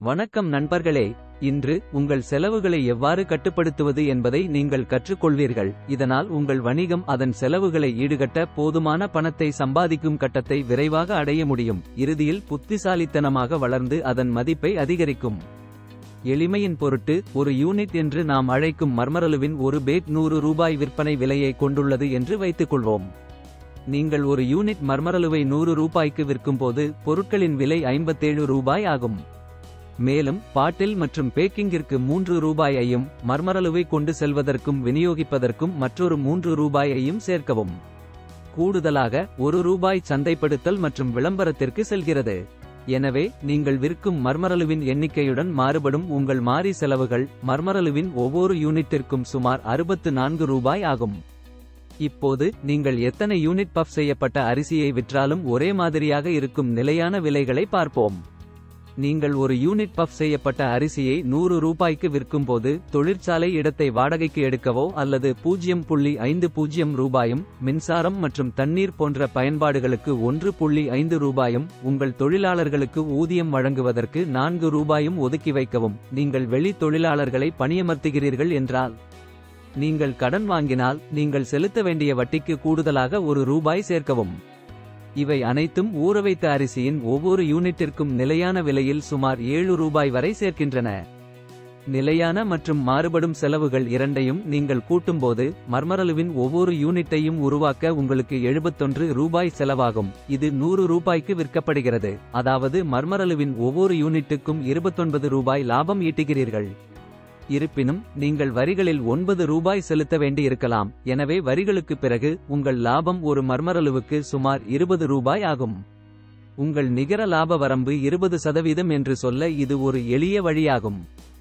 வணக்கம் நண்பர்களே இன்று உங்கள் செலவுகளை எவ்வாறு கட்டுப்படுத்துவது என்பதை நீங்கள் கற்றுக்கொள்வீர்கள் இதனால் உங்கள் வணிகம் அதன் செலவுகளை ஈடுகட்ட போதுமான பணத்தை சம்பாதிக்கும் கட்டத்தை விரைவாக அடைய முடியும் இறுதியில் புத்திசாலித்தனமாக வளர்ந்து அதன் மதிப்பை அதிகரிக்கும் எளிமையின் பொருட்டு ஒரு யூனிட் என்று நாம் அழைக்கும் மர்மரலுவின் ஒரு பேக் நூறு ரூபாய் விற்பனை விலையை கொண்டுள்ளது என்று வைத்துக்கொள்வோம் நீங்கள் ஒரு யூனிட் மர்மரலுவை நூறு ரூபாய்க்கு விற்கும்போது பொருட்களின் விலை ஐம்பத்தேழு ரூபாய் ஆகும் மேலும் பாட்டில் மற்றும் பேக்கிங்கிற்கு மூன்று ரூபாயையும் மர்மரலுவை கொண்டு செல்வதற்கும் விநியோகிப்பதற்கும் மற்றொரு மூன்று ரூபாயையும் சேர்க்கவும் கூடுதலாக ஒரு ரூபாய் சந்தைப்படுத்தல் மற்றும் விளம்பரத்திற்கு செல்கிறது எனவே நீங்கள் விற்கும் மர்மரலுவின் எண்ணிக்கையுடன் மாறுபடும் உங்கள் மாறி செலவுகள் மர்மரலுவின் ஒவ்வொரு யூனிட்டிற்கும் சுமார் அறுபத்து நான்கு ரூபாய் ஆகும் இப்போது நீங்கள் எத்தனை யூனிட் பஃப் செய்யப்பட்ட அரிசியை விற்றாலும் ஒரே மாதிரியாக இருக்கும் நிலையான விலைகளை பார்ப்போம் நீங்கள் ஒரு யூனிட் பஃப் செய்யப்பட்ட அரிசியை நூறு ரூபாய்க்கு விற்கும்போது தொழிற்சாலை இடத்தை வாடகைக்கு எடுக்கவோ அல்லது பூஜ்ஜியம் புள்ளி ஐந்து பூஜ்ஜியம் ரூபாயும் மின்சாரம் மற்றும் தண்ணீர் போன்ற பயன்பாடுகளுக்கு ஒன்று புள்ளி ஐந்து ரூபாயும் உங்கள் தொழிலாளர்களுக்கு ஊதியம் வழங்குவதற்கு நான்கு ரூபாயும் ஒதுக்கி வைக்கவும் நீங்கள் வெளி தொழிலாளர்களை பணியமர்த்துகிறீர்கள் என்றால் நீங்கள் கடன் வாங்கினால் நீங்கள் செலுத்த வேண்டிய வட்டிக்கு கூடுதலாக ஒரு ரூபாய் சேர்க்கவும் இவை அனைத்தும் ஊறவைத்த அரிசியின் ஒவ்வொரு யூனிட்டிற்கும் நிலையான விலையில் சுமார் ஏழு ரூபாய் வரை சேர்க்கின்றன நிலையான மற்றும் மாறுபடும் செலவுகள் இரண்டையும் நீங்கள் கூட்டும்போது மர்மரலுவின் ஒவ்வொரு யூனிட்டையும் உருவாக்க உங்களுக்கு எழுபத்தொன்று ரூபாய் செலவாகும் இது நூறு ரூபாய்க்கு விற்கப்படுகிறது அதாவது மர்மரலுவின் ஒவ்வொரு யூனிட்டுக்கும் இருபத்தொன்பது ரூபாய் லாபம் ஈட்டுகிறீர்கள் இருப்பினும் நீங்கள் வரிகளில் ஒன்பது ரூபாய் செலுத்த வேண்டி இருக்கலாம் எனவே வரிகளுக்கு பிறகு உங்கள் லாபம் ஒரு மர்மரலுவுக்கு சுமார் இருபது ரூபாய் ஆகும் உங்கள் நிகர லாப வரம்பு இருபது சதவீதம் என்று சொல்ல இது ஒரு எளிய வழியாகும்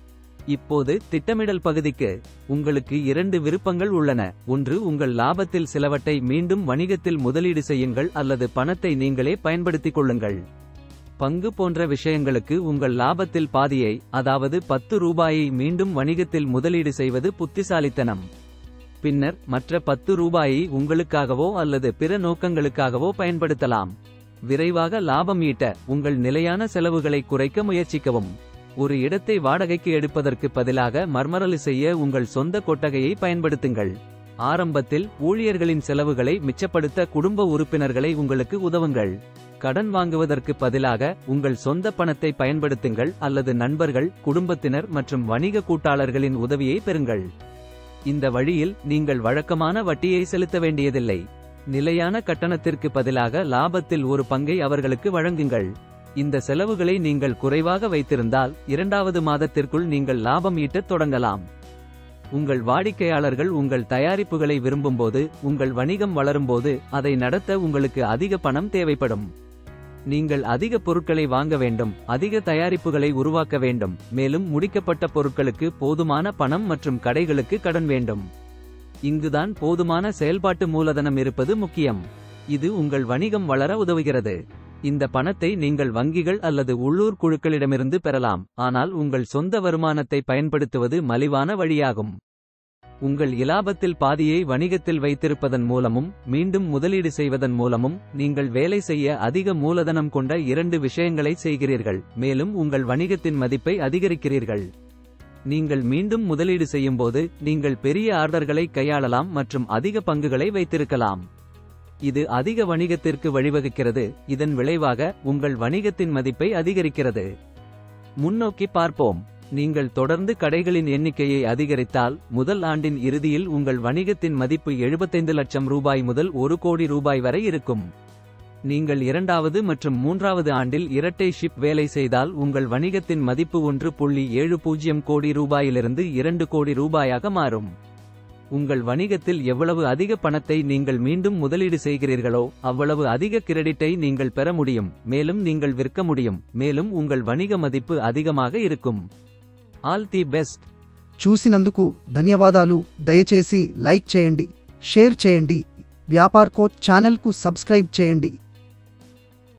இப்போது திட்டமிடல் பகுதிக்கு உங்களுக்கு இரண்டு விருப்பங்கள் உள்ளன ஒன்று உங்கள் லாபத்தில் சிலவற்றை மீண்டும் வணிகத்தில் முதலீடு செய்யுங்கள் அல்லது பணத்தை நீங்களே பயன்படுத்திக் கொள்ளுங்கள் பங்கு போன்ற விஷயங்களுக்கு உங்கள் லாபத்தில் பாதியை அதாவது பத்து ரூபாயை மீண்டும் வணிகத்தில் முதலீடு செய்வது புத்திசாலித்தனம் பின்னர் மற்ற பத்து ரூபாயை உங்களுக்காகவோ அல்லது பிற நோக்கங்களுக்காகவோ பயன்படுத்தலாம் விரைவாக லாபம் ஈட்ட உங்கள் நிலையான செலவுகளை குறைக்க முயற்சிக்கவும் ஒரு இடத்தை வாடகைக்கு எடுப்பதற்கு பதிலாக மர்மரலு செய்ய உங்கள் சொந்த கொட்டகையை பயன்படுத்துங்கள் ஆரம்பத்தில் ஊழியர்களின் செலவுகளை மிச்சப்படுத்த குடும்ப உறுப்பினர்களை உங்களுக்கு உதவுங்கள் கடன் வாங்குவதற்கு பதிலாக உங்கள் சொந்த பணத்தை பயன்படுத்துங்கள் அல்லது நண்பர்கள் குடும்பத்தினர் மற்றும் வணிக கூட்டாளர்களின் உதவியை பெறுங்கள் இந்த வழியில் நீங்கள் வழக்கமான வட்டியை செலுத்த வேண்டியதில்லை நிலையான கட்டணத்திற்கு பதிலாக லாபத்தில் ஒரு பங்கை அவர்களுக்கு வழங்குங்கள் இந்த செலவுகளை நீங்கள் குறைவாக வைத்திருந்தால் இரண்டாவது மாதத்திற்குள் நீங்கள் லாபம் ஈட்டத் தொடங்கலாம் உங்கள் வாடிக்கையாளர்கள் உங்கள் தயாரிப்புகளை விரும்பும்போது உங்கள் வணிகம் வளரும்போது அதை நடத்த உங்களுக்கு அதிக பணம் தேவைப்படும் நீங்கள் அதிக பொருட்களை வாங்க வேண்டும் அதிக தயாரிப்புகளை உருவாக்க வேண்டும் மேலும் முடிக்கப்பட்ட பொருட்களுக்கு போதுமான பணம் மற்றும் கடைகளுக்கு கடன் வேண்டும் இங்குதான் போதுமான செயல்பாட்டு மூலதனம் இருப்பது முக்கியம் இது உங்கள் வணிகம் வளர உதவுகிறது இந்த பணத்தை நீங்கள் வங்கிகள் அல்லது உள்ளூர் குழுக்களிடமிருந்து பெறலாம் ஆனால் உங்கள் சொந்த வருமானத்தை பயன்படுத்துவது மலிவான வழியாகும் உங்கள் இலாபத்தில் பாதியை வணிகத்தில் வைத்திருப்பதன் மூலமும் மீண்டும் முதலீடு செய்வதன் மூலமும் நீங்கள் வேலை செய்ய அதிக மூலதனம் கொண்ட இரண்டு விஷயங்களை செய்கிறீர்கள் மேலும் உங்கள் வணிகத்தின் மதிப்பை அதிகரிக்கிறீர்கள் நீங்கள் மீண்டும் முதலீடு செய்யும்போது நீங்கள் பெரிய ஆர்டர்களை கையாளலாம் மற்றும் அதிக பங்குகளை வைத்திருக்கலாம் இது அதிக வணிகத்திற்கு வழிவகுக்கிறது இதன் விளைவாக உங்கள் வணிகத்தின் மதிப்பை அதிகரிக்கிறது முன்னோக்கி பார்ப்போம் நீங்கள் தொடர்ந்து கடைகளின் எண்ணிக்கையை அதிகரித்தால் முதல் ஆண்டின் இறுதியில் உங்கள் வணிகத்தின் மதிப்பு 75 லட்சம் ரூபாய் முதல் ஒரு கோடி ரூபாய் வரை இருக்கும் நீங்கள் இரண்டாவது மற்றும் மூன்றாவது ஆண்டில் இரட்டை ஷிப் வேலை செய்தால் உங்கள் வணிகத்தின் மதிப்பு ஒன்று புள்ளி ஏழு பூஜ்ஜியம் கோடி ரூபாயிலிருந்து இரண்டு கோடி ரூபாயாக மாறும் உங்கள் வணிகத்தில் எவ்வளவு அதிக பணத்தை நீங்கள் மீண்டும் முதலீடு செய்கிறீர்களோ அவ்வளவு அதிக கிரெடிட்டை நீங்கள் பெற முடியும் மேலும் நீங்கள் விற்க முடியும் மேலும் உங்கள் வணிக மதிப்பு அதிகமாக இருக்கும் ஆல் தி பெஸ்ட் చూసినందుకు ధన్యవాదాలు దయచేసి లైక్ చేయండి షేర్ చేయండి వ్యాపార్ కోచ్ ఛానల్కు సబ్స్క్రైబ్ చేయండి